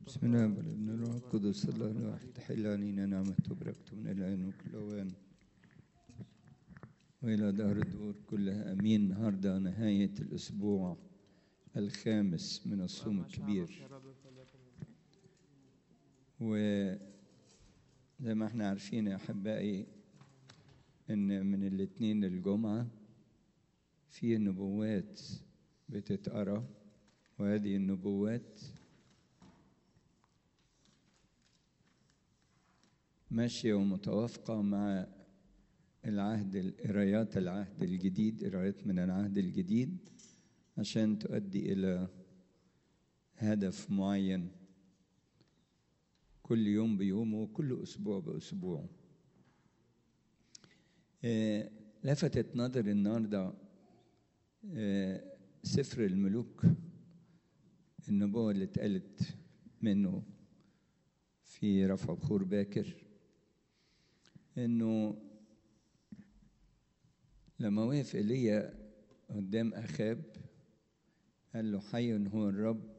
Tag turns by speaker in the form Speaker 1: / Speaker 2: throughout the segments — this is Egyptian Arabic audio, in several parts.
Speaker 1: بسم الله والابن الروح القدس الله الواحد تحل علينا نعمته وبركته من الآن وكل أوان وإلى دهر الدور كلها أمين النهاردة نهاية الأسبوع الخامس من الصوم الكبير وزي ما احنا عارفين يا أحبائي إن من الاثنين للجمعة في نبوات بتتقرأ وهذه النبوات ماشية ومتوافقة مع العهد قرايات العهد الجديد قرايات من العهد الجديد عشان تؤدي إلى هدف معين كل يوم بيومه وكل أسبوع بأسبوعه آه، لفتت نظري النهارده آه، سفر الملوك النبوة اللي اتقالت منه في رفع بخور باكر انه لما وقف ايليا قدام اخاب قال له حي هو الرب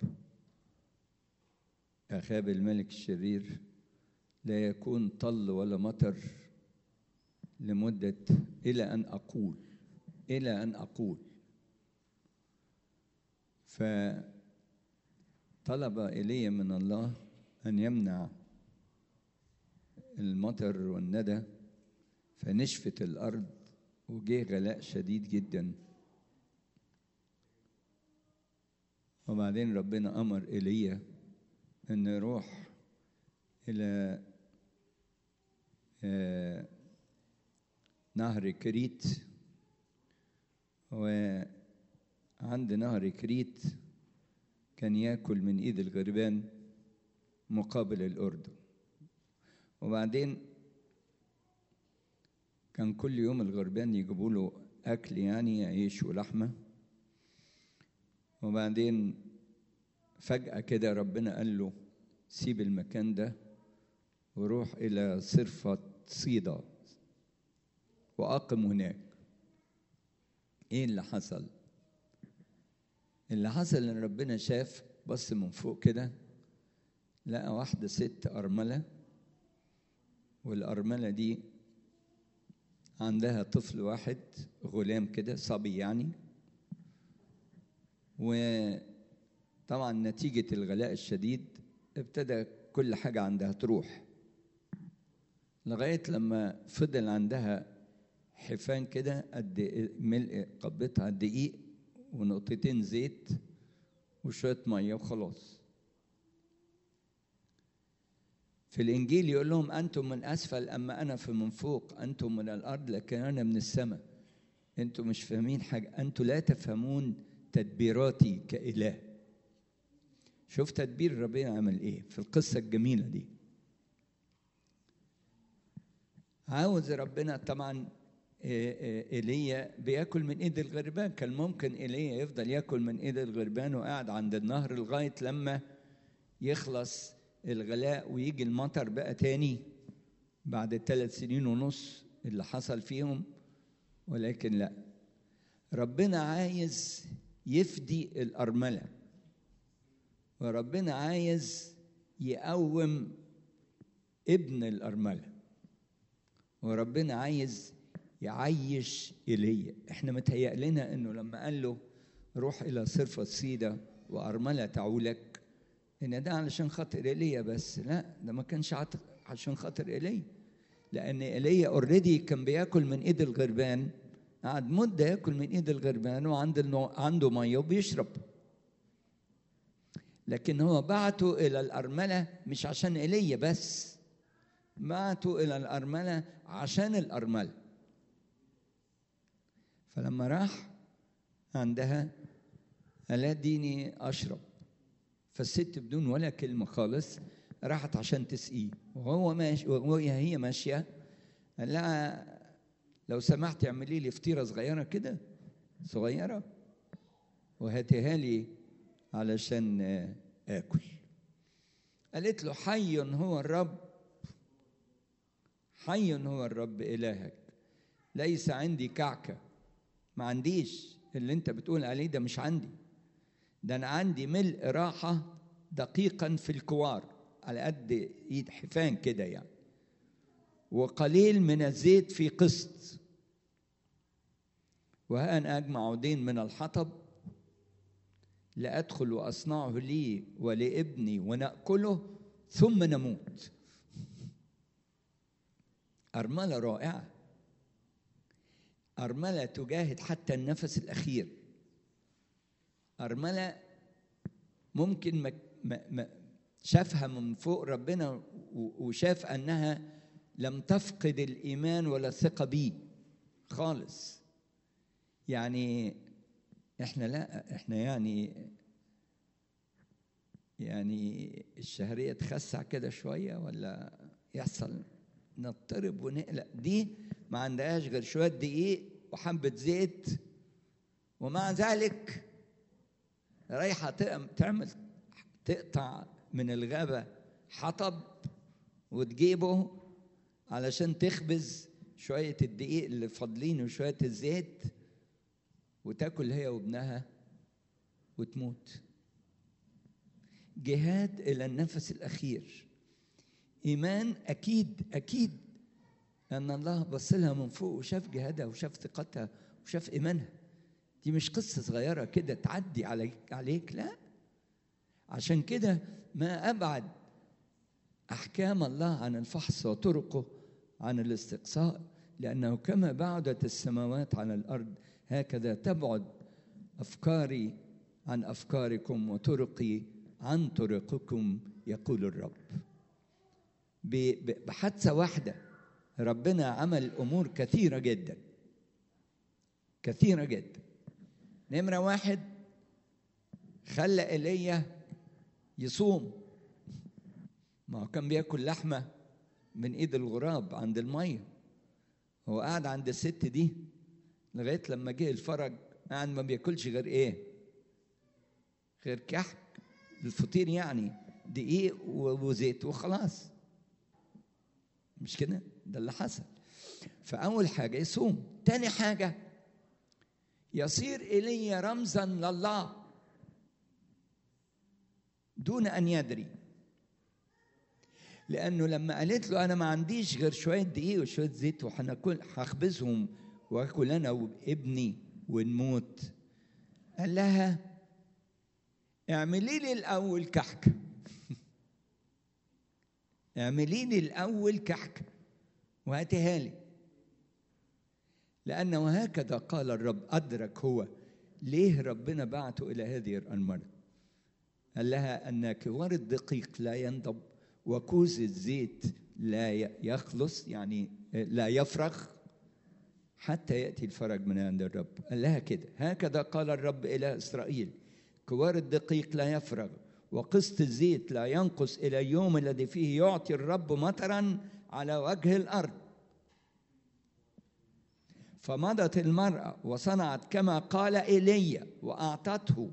Speaker 1: اخاب الملك الشرير لا يكون طل ولا مطر لمده الى ان اقول الى ان اقول فطلب ايليا من الله ان يمنع المطر والندى فنشفت الأرض وجه غلاء شديد جدا وبعدين ربنا أمر إيليا أن يروح إلى آه، نهر كريت وعند نهر كريت كان ياكل من ايد الغربان مقابل الاردن وبعدين كان كل يوم الغربان يجيبوا له اكل يعني عيش ولحمه وبعدين فجاه كده ربنا قال له سيب المكان ده وروح الى صرفه صيدا واقم هناك ايه اللي حصل اللي حصل ان ربنا شاف بص من فوق كده لقى واحده ست ارمله والأرملة دي عندها طفل واحد غلام كده صبي يعني وطبعا نتيجة الغلاء الشديد ابتدى كل حاجة عندها تروح لغاية لما فضل عندها حفان كده قد ملء قبضتها دقيق ونقطتين زيت وشوية مية وخلاص في الإنجيل يقول لهم أنتم من أسفل أما أنا في من فوق أنتم من الأرض لكن أنا من السماء أنتم مش فاهمين حاجة أنتم لا تفهمون تدبيراتي كإله شوف تدبير ربنا عمل إيه في القصة الجميلة دي عاوز ربنا طبعا ايليا بياكل من ايد الغربان كان ممكن ايليا يفضل ياكل من ايد الغربان وقاعد عند النهر لغايه لما يخلص الغلاء ويجي المطر بقى تاني بعد الثلاث سنين ونص اللي حصل فيهم ولكن لا ربنا عايز يفدي الأرملة وربنا عايز يقوم ابن الأرملة وربنا عايز يعيش إيليا احنا متهيأ لنا انه لما قال له روح الى صرفة الصيدة وأرملة تعولك ان ده علشان خاطر ايليا بس لا ده ما كانش عشان خاطر ايليا لان ايليا اوريدي كان بياكل من ايد الغربان قعد مده ياكل من ايد الغربان وعنده عنده ميه وبيشرب لكن هو بعته الى الارمله مش عشان ايليا بس بعته الى الارمله عشان الارمله فلما راح عندها قال اديني اشرب فالست بدون ولا كلمة خالص راحت عشان تسقيه وهو ماشي وهي هي ماشية قال لها لو سمحت اعملي لي فطيرة صغيرة كده صغيرة وهاتيها لي علشان آكل قالت له حي هو الرب حي هو الرب إلهك ليس عندي كعكة ما عنديش اللي انت بتقول عليه ده مش عندي ده انا عندي ملء راحه دقيقا في الكوار على قد ايد حفان كده يعني وقليل من الزيت في قسط وها أنا أجمع عودين من الحطب لأدخل وأصنعه لي ولابني ونأكله ثم نموت أرملة رائعة أرملة تجاهد حتى النفس الأخير أرملة ممكن ما ما ما شافها من فوق ربنا وشاف أنها لم تفقد الإيمان ولا الثقة بيه خالص يعني احنا لا احنا يعني يعني الشهرية تخسع كده شوية ولا يحصل نضطرب ونقلق دي ما عندهاش غير شوية دقيق وحبة زيت ومع ذلك رايحة تعمل تقطع من الغابة حطب وتجيبه علشان تخبز شوية الدقيق اللي فاضلين وشوية الزيت وتاكل هي وابنها وتموت جهاد الى النفس الاخير ايمان اكيد اكيد ان الله بص لها من فوق وشاف جهادها وشاف ثقتها وشاف ايمانها دي مش قصه صغيره كده تعدي عليك عليك لا عشان كده ما ابعد احكام الله عن الفحص وطرقه عن الاستقصاء لانه كما بعدت السماوات عن الارض هكذا تبعد افكاري عن افكاركم وطرقي عن طرقكم يقول الرب بحادثه واحده ربنا عمل امور كثيره جدا كثيره جدا نمره واحد خلى ايليا يصوم ما هو كان بياكل لحمه من ايد الغراب عند الميه هو قاعد عند الست دي لغايه لما جه الفرج قاعد ما بياكلش غير ايه غير كحك الفطير يعني دقيق وزيت وخلاص مش كده ده اللي حصل فاول حاجه يصوم تاني حاجه يصير ايليا رمزا لله دون ان يدري لانه لما قالت له انا ما عنديش غير شويه دقيق وشويه زيت وهناكل هخبزهم واكل انا وابني ونموت قال لها اعملي لي الاول كحكه اعملي لي الاول كحكه وهاتيها لي لانه هكذا قال الرب ادرك هو ليه ربنا بعته الى هذه الانمره قال لها ان كوار الدقيق لا ينضب وكوز الزيت لا يخلص يعني لا يفرغ حتى ياتي الفرج من عند الرب قال لها كده هكذا قال الرب الى اسرائيل كوار الدقيق لا يفرغ وقسط الزيت لا ينقص الى اليوم الذي فيه يعطي الرب مطرا على وجه الارض فمضت المراه وصنعت كما قال ايليا واعطته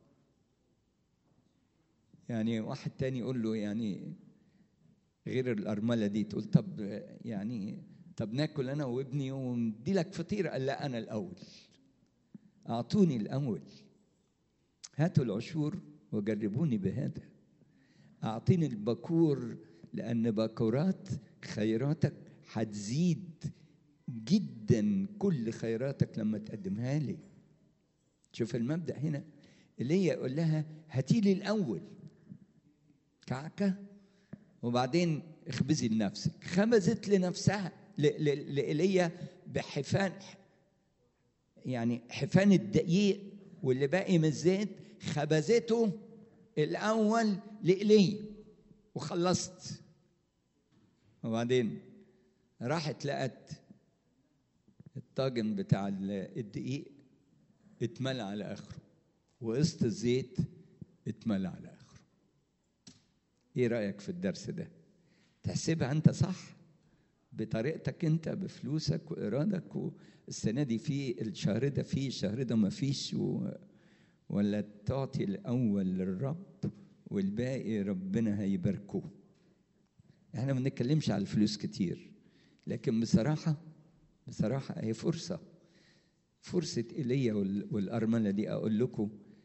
Speaker 1: يعني واحد تاني يقول له يعني غير الأرملة دي تقول طب يعني طب ناكل أنا وابني وندي لك فطيرة قال لا أنا الأول أعطوني الأول هاتوا العشور وجربوني بهذا أعطيني البكور لأن بكورات خيراتك هتزيد جدا كل خيراتك لما تقدمها لي شوف المبدأ هنا اللي هي يقول لها هاتي لي الأول كعكة وبعدين اخبزي لنفسك خبزت لنفسها لإيليا بحفان يعني حفان الدقيق واللي باقي من الزيت خبزته الأول لإيليا وخلصت وبعدين راحت لقت الطاجن بتاع الدقيق اتملى على آخره وقسط الزيت اتملى على آخره ايه رايك في الدرس ده تحسبها انت صح بطريقتك انت بفلوسك وارادك والسنه دي في الشهر ده في الشهر ده ما فيش و... ولا تعطي الاول للرب والباقي ربنا هيباركه احنا ما بنتكلمش على الفلوس كتير لكن بصراحه بصراحه هي فرصه فرصه ايليا والارمله دي اقول لكم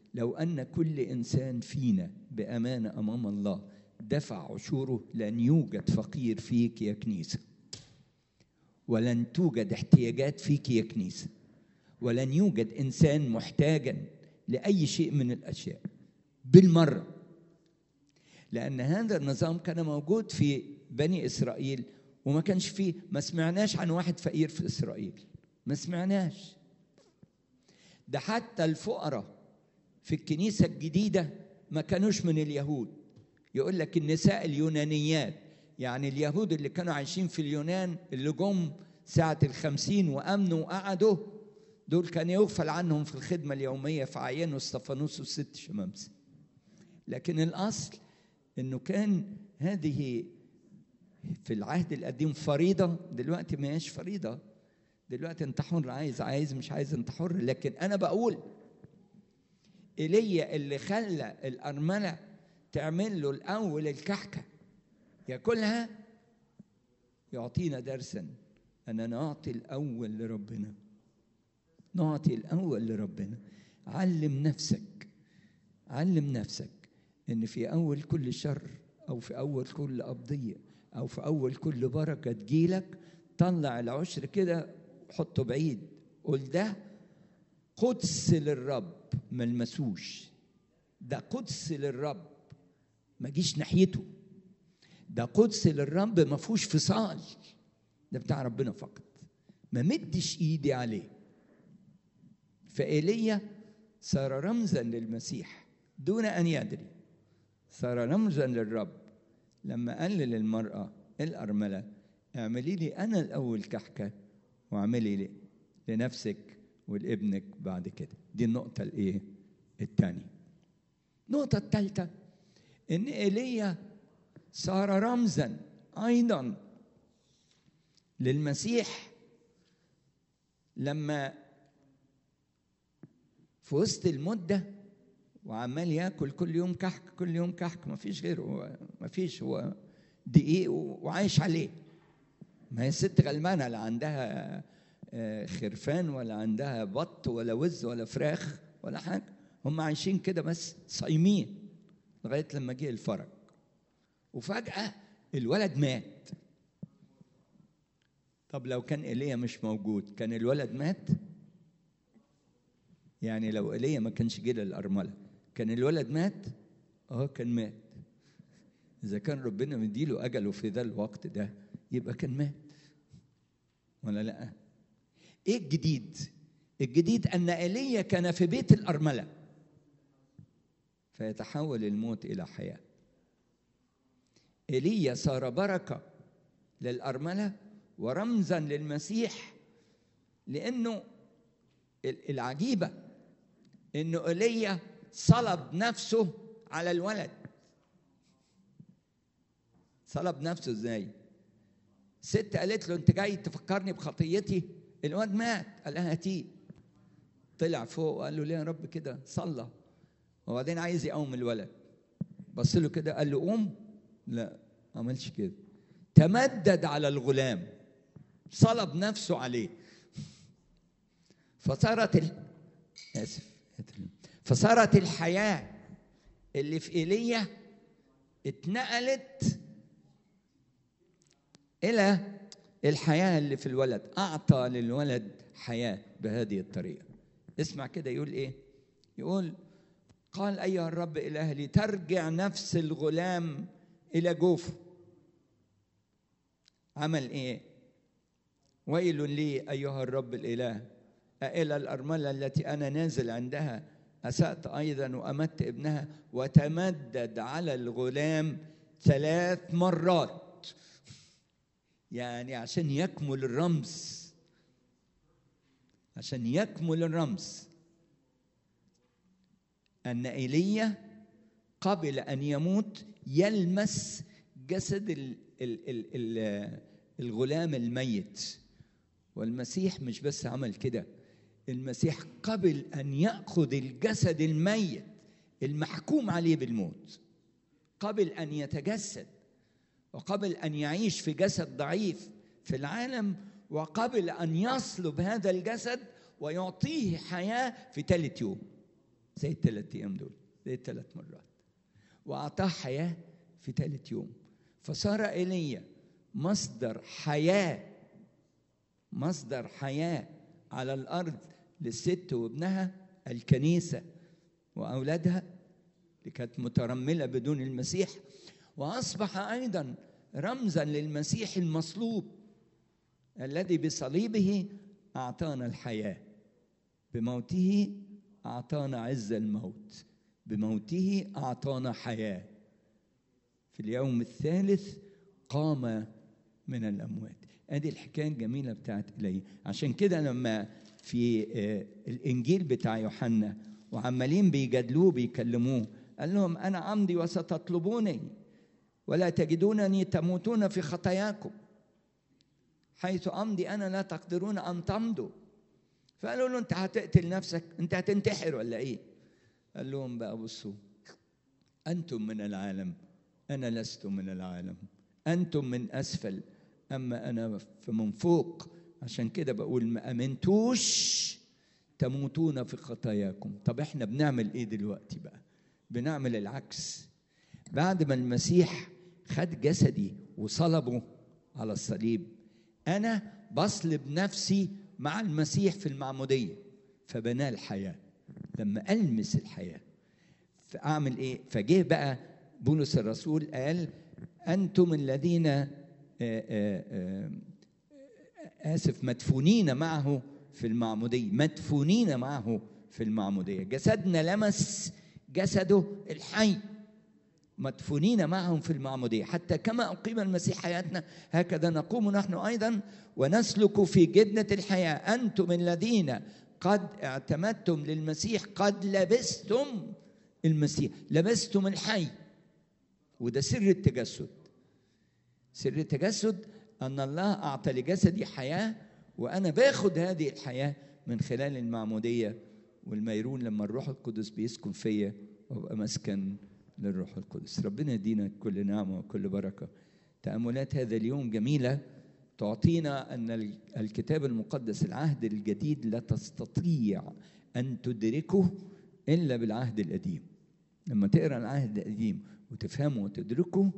Speaker 1: لو أن كل إنسان فينا بأمانة أمام الله دفع عشوره لن يوجد فقير فيك يا كنيسة ولن توجد احتياجات فيك يا كنيسة ولن يوجد إنسان محتاجا لأي شيء من الأشياء بالمرة لأن هذا النظام كان موجود في بني إسرائيل وما كانش فيه ما سمعناش عن واحد فقير في إسرائيل ما سمعناش ده حتى الفقراء في الكنيسة الجديدة ما كانوش من اليهود يقول لك النساء اليونانيات يعني اليهود اللي كانوا عايشين في اليونان اللي جم ساعة الخمسين وأمنوا وقعدوا دول كان يغفل عنهم في الخدمة اليومية فعينوا استفانوس والست شمامسة لكن الأصل إنه كان هذه في العهد القديم فريضة دلوقتي ما هيش فريضة دلوقتي انت حر عايز عايز مش عايز انت حر لكن انا بقول ايليا اللي خلى الارمله تعمل له الاول الكحكه ياكلها يعطينا درسا اننا نعطي الاول لربنا نعطي الاول لربنا علم نفسك علم نفسك ان في اول كل شر او في اول كل قبضيه او في اول كل بركه تجيلك طلع العشر كده حطه بعيد قول ده قدس للرب ما المسوش ده قدس للرب ما جيش ناحيته ده قدس للرب ما فيهوش فصال ده بتاع ربنا فقط ما مدش ايدي عليه فايليا صار رمزا للمسيح دون ان يدري صار رمزا للرب لما قال للمراه الارمله اعملي لي انا الاول كحكه واعملي لي لنفسك ولابنك بعد كده دي النقطة الايه الثانية النقطة الثالثة ان ايليا صار رمزا ايضا للمسيح لما في وسط المدة وعمال ياكل كل يوم كحك كل يوم كحك ما فيش غيره ما فيش هو دقيق وعايش عليه ما هي ست غلبانه لا عندها خرفان ولا عندها بط ولا وز ولا فراخ ولا حاجه هم عايشين كده بس صايمين لغايه لما جه الفرج وفجاه الولد مات طب لو كان ايليا مش موجود كان الولد مات يعني لو ايليا ما كانش جه للارمله كان الولد مات اه كان مات اذا كان ربنا مديله اجله في ذا الوقت ده يبقى كان مات ولا لا ايه الجديد الجديد ان ايليا كان في بيت الارمله فيتحول الموت الى حياه ايليا صار بركه للارمله ورمزا للمسيح لانه العجيبه انه ايليا صلب نفسه على الولد صلب نفسه ازاي ست قالت له انت جاي تفكرني بخطيتي الواد مات قال لها هاتيه طلع فوق وقال له ليه يا رب كده صلى وبعدين عايز يقوم الولد بص له كده قال له قوم لا ما عملش كده تمدد على الغلام صلب نفسه عليه فصارت ال... اسف فصارت الحياه اللي في ايليا اتنقلت الى الحياه اللي في الولد اعطى للولد حياه بهذه الطريقه اسمع كده يقول ايه يقول قال ايها الرب اله لي ترجع نفس الغلام الى جوفه عمل ايه ويل لي ايها الرب الاله أإلى الأرملة التي أنا نازل عندها أسأت أيضا وأمت ابنها وتمدد على الغلام ثلاث مرات يعني عشان يكمل الرمز عشان يكمل الرمز أن إيليا قبل أن يموت يلمس جسد ال ال ال ال الغلام الميت والمسيح مش بس عمل كده المسيح قبل أن يأخذ الجسد الميت المحكوم عليه بالموت قبل أن يتجسد وقبل أن يعيش في جسد ضعيف في العالم وقبل أن يصلب هذا الجسد ويعطيه حياة في ثالث يوم زي الثلاث ايام دول زي الثلاث مرات واعطاه حياه في ثالث يوم فصار ايليا مصدر حياه مصدر حياه على الارض للست وابنها الكنيسه واولادها اللي كانت مترمله بدون المسيح واصبح ايضا رمزا للمسيح المصلوب الذي بصليبه اعطانا الحياه بموته اعطانا عز الموت بموته اعطانا حياه في اليوم الثالث قام من الاموات ادي الحكايه الجميله بتاعت الي عشان كده لما في الانجيل بتاع يوحنا وعمالين بيجادلوه بيكلموه قال لهم انا امضي وستطلبوني ولا تجدونني تموتون في خطاياكم حيث امضي انا لا تقدرون ان تمضوا فقالوا له انت هتقتل نفسك انت هتنتحر ولا ايه قال لهم بقى بصوا انتم من العالم انا لست من العالم انتم من اسفل اما انا فمن فوق عشان كده بقول ما امنتوش تموتون في خطاياكم طب احنا بنعمل ايه دلوقتي بقى بنعمل العكس بعد ما المسيح خد جسدي وصلبه على الصليب انا بصلب نفسي مع المسيح في المعموديه فبنال الحياه لما المس الحياه فاعمل ايه فجه بقى بولس الرسول قال انتم الذين آآ آآ اسف مدفونين معه في المعموديه مدفونين معه في المعموديه جسدنا لمس جسده الحي مدفونين معهم في المعمودية حتى كما أقيم المسيح حياتنا هكذا نقوم نحن أيضا ونسلك في جدة الحياة أنتم الذين قد اعتمدتم للمسيح قد لبستم المسيح لبستم الحي وده سر التجسد سر التجسد أن الله أعطى لجسدي حياة وأنا باخد هذه الحياة من خلال المعمودية والميرون لما الروح القدس بيسكن فيا وابقى مسكن للروح القدس ربنا يدينا كل نعمه وكل بركه تاملات هذا اليوم جميله تعطينا ان الكتاب المقدس العهد الجديد لا تستطيع ان تدركه الا بالعهد القديم لما تقرا العهد القديم وتفهمه وتدركه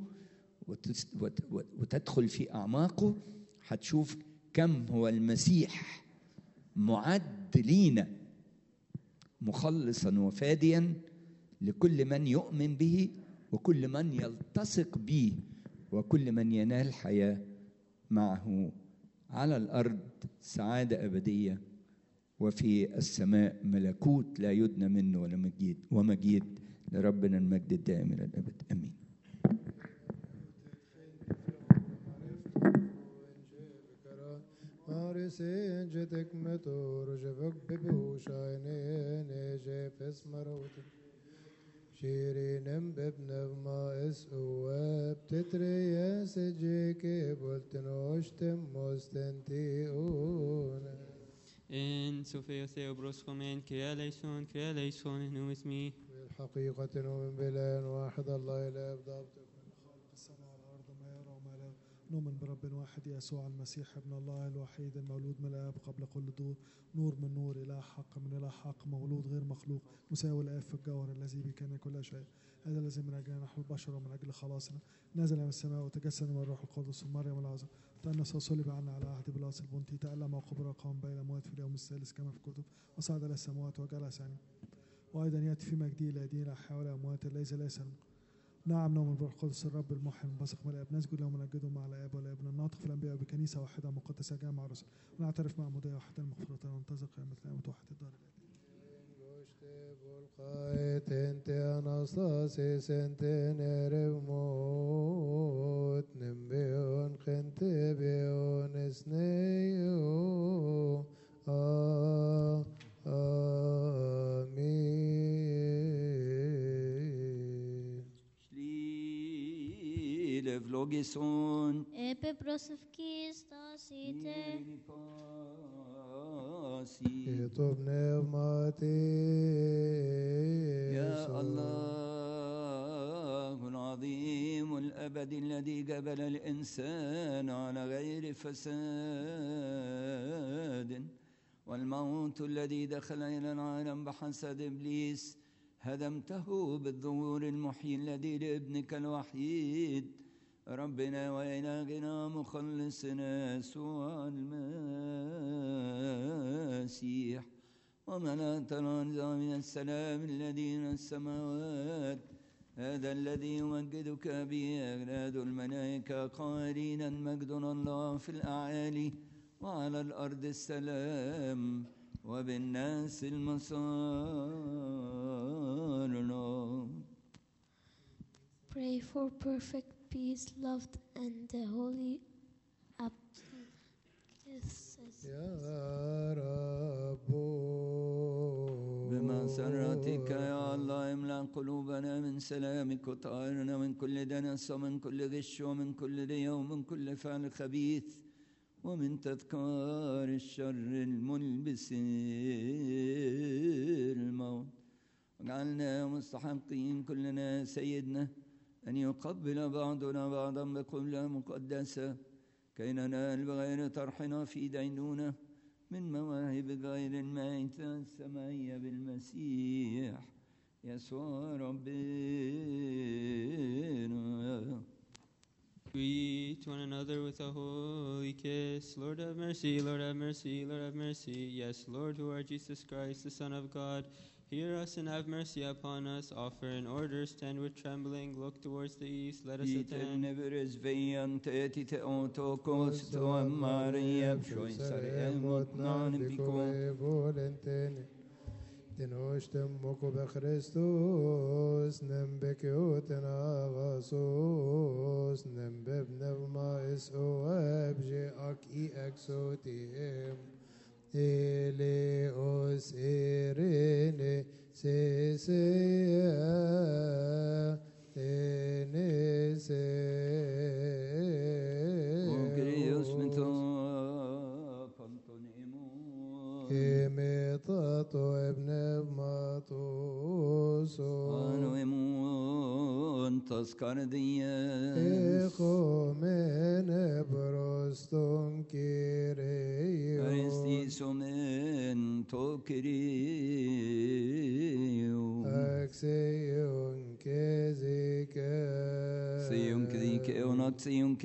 Speaker 1: وتدخل في اعماقه هتشوف كم هو المسيح معد لينا مخلصا وفاديا لكل من يؤمن به وكل من يلتصق به وكل من ينال حياه معه على الارض سعاده ابديه وفي السماء ملكوت لا يدنى منه ولا مجيد ومجيد لربنا المجد الدائم الى الابد امين
Speaker 2: Marisin cetek metor jevek bebu şayne ne jefes marotin شيرين بابن ما اسقوا بتتري سجيك بولتنوشتم مستنتيون
Speaker 3: En Sofia Theobroskomen, Crealeison, Crealeison, in اسمي
Speaker 2: بالحقيقة نؤمن بإله واحد الله إله بضابط
Speaker 4: خالق السماء والأرض ما يرى وما لا نؤمن برب واحد يسوع المسيح ابن الله الوحيد المولود من الآب قبل كل دور نور من نور إله حق من إله حق مولود غير مخلوق مساوي الآب في الجوهر الذي به كان كل شيء هذا الذي من أجلنا نحن البشر ومن أجل خلاصنا نزل من السماء وتجسد من الروح القدس ومريم العذراء تأنس وصلب عنا على عهد بلاس البنطي تألم وقبر قام بين الأموات في اليوم الثالث كما في الكتب وصعد إلى السماوات وجلس عنه وأيضا يأتي في مجده إلى دين حول الأموات ليس ليس نعم نؤمن بالروح القدس الرب المحيي المنبثق من الاب نسجد له ونمجده مع الاب والابن الناطق في الانبياء بكنيسه واحده مقدسه جامعه رسل ونعترف مع مضي واحده المغفره وننتظر قيامه القيامه وحده الدار
Speaker 2: القائت انت اناستاسيس انت نرموت نمبيون خنت بيون اسنيو آه آمين
Speaker 1: Slile vlogison
Speaker 5: Epe prosevkistasite,
Speaker 1: pasi
Speaker 2: يطب نعمتي
Speaker 1: يا الله العظيم الأبدي الذي جبل الإنسان على غير فساد والموت الذي دخل إلى العالم بحسد إبليس هدمته بالظهور المحيي الذي لابنك الوحيد ربنا وإلهنا مخلصنا يسوع المسيح وملأت الأرض من السلام الذي من السماوات هذا الذي يمجدك به أجناد الملائكة قائلين مجد الله في الأعالي وعلى الأرض السلام وبالناس المسار
Speaker 5: Pray for perfect peace, loved, and the holy absence.
Speaker 2: يا رب
Speaker 1: بمسرتك يا الله املأ قلوبنا من سلامك وطهرنا من كل دنس ومن كل غش ومن كل رياء ومن كل فعل خبيث ومن تذكار الشر الملبس الموت واجعلنا مستحقين كلنا سيدنا أن يقبل بعضنا بعضا بقبلة مقدسة كي ننال بغير طرحنا في دينونة من مواهب غير المائتة السمائية بالمسيح يسوع ربنا
Speaker 3: Greet one another with a holy kiss. Lord have mercy, Lord have mercy, Lord have mercy. Yes, Lord, who art Jesus Christ, the Son of God, hear us and have mercy upon us. Offer in order, stand with trembling, look towards the east, let us attend.
Speaker 1: Iten neveres vejan teti te otokos to Maria pshoisar emot nan piko.
Speaker 2: volentene تنوشتم مكو بخريستوس نم بكيوتنا غاسوس نم ببنو ما اسو ابجي اك اي اكسوتيم إليوس إيريني سيسيا تنسي
Speaker 1: Ogrios mento pantonimo.
Speaker 2: كميطاتو ابن ماتوسو
Speaker 1: Ano emon taskardias.
Speaker 2: إخو من بروستون كيريو
Speaker 1: Aristis omen to kirio.
Speaker 2: أكسيون كزيكا
Speaker 1: Sium kdike onat sium